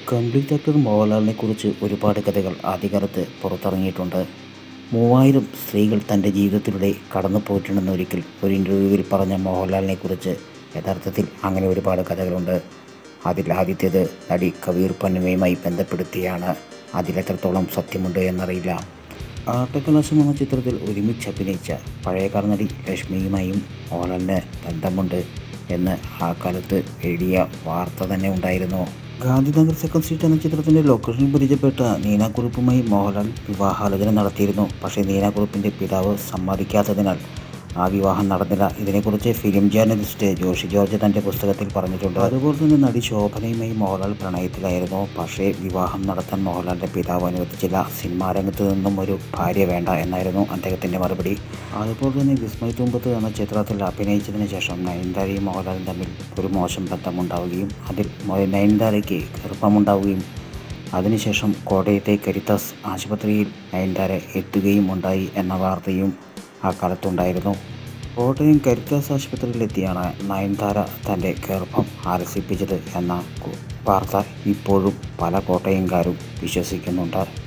complete actor മോഹൻലാലിനെ കുറിച്ച് ഒരുപാട് കഥകൾ ആദ്യകാലത്ത് പുറത്തിറങ്ങിയിട്ടുണ്ട് മൂവായിരം സ്ത്രീകൾ തൻ്റെ ജീവിതത്തിലൂടെ കടന്നു പോയിട്ടുണ്ടെന്ന് ഒരിക്കൽ ഒരു ഇൻ്റർവ്യൂവിൽ പറഞ്ഞ മോഹൻലാലിനെ കുറിച്ച് യഥാർത്ഥത്തിൽ അങ്ങനെ ഒരുപാട് കഥകളുണ്ട് അതിൽ ആദ്യത്തേത് നടി കബീർ പന്നുമയുമായി ബന്ധപ്പെടുത്തിയാണ് അതിലെത്രത്തോളം സത്യമുണ്ട് എന്നറിയില്ല ആട്ടക്കലാശം എന്ന ചിത്രത്തിൽ ഒരുമിച്ച് അഭിനയിച്ച പഴയകാല നടി ലക്ഷ്മിയുമായും മോഹൻലാലിന് ബന്ധമുണ്ട് എന്ന് ആ കാലത്ത് എഴുതിയ വാർത്ത തന്നെ ഉണ്ടായിരുന്നു ഗാന്ധിനഗർ സെക്കൻഡ് സ്ട്രീറ്റ് എന്ന ചിത്രത്തിൻ്റെ ലൊക്കേഷനിൽ പരിചയപ്പെട്ട നീനാക്കുറുപ്പുമായി മോഹൻലാൽ വിവാഹാലോചന നടത്തിയിരുന്നു പക്ഷേ നീനാക്കുറുപ്പിൻ്റെ പിതാവ് സമ്മതിക്കാത്തതിനാൽ ആ വിവാഹം നടന്നില്ല ഇതിനെക്കുറിച്ച് ഫിലിം ജേർണലിസ്റ്റ് ജോഷി ജോർജ് തൻ്റെ പുസ്തകത്തിൽ പറഞ്ഞിട്ടുണ്ട് അതുപോലെ തന്നെ നടി ശോഭനയുമായി മോഹൻലാൽ പ്രണയത്തിലായിരുന്നു പക്ഷേ വിവാഹം നടത്താൻ മോഹൻലാലിൻ്റെ പിതാവ് അനുവദിച്ചില്ല സിനിമാ രംഗത്ത് നിന്നും ഒരു ഭാര്യ വേണ്ട എന്നായിരുന്നു അദ്ദേഹത്തിൻ്റെ മറുപടി അതുപോലെ തന്നെ വിസ്മയ തുമ്പത്ത് എന്ന ചിത്രത്തിൽ അഭിനയിച്ചതിന് ശേഷം നയൻതാരയും മോഹൻലാലും തമ്മിൽ ഒരു മോശം ബന്ധമുണ്ടാവുകയും അതിൽ മോ- നയൻതാരയ്ക്ക് ഗർഭമുണ്ടാവുകയും അതിനുശേഷം കോട്ടയത്തെ കരിത്താസ് ആശുപത്രിയിൽ നയൻതാര എത്തുകയും ഉണ്ടായി എന്ന വാർത്തയും ആ കാലത്തുണ്ടായിരുന്നു കോട്ടയം കരിത്താസ് ആശുപത്രിയിലെത്തിയാണ് നയൻതാര തൻ്റെ ഗർഭം ആലസിപ്പിച്ചത് എന്ന കു- വാർത്ത ഇപ്പോഴും പല കോട്ടയംകാരും വിശ്വസിക്കുന്നുണ്ട്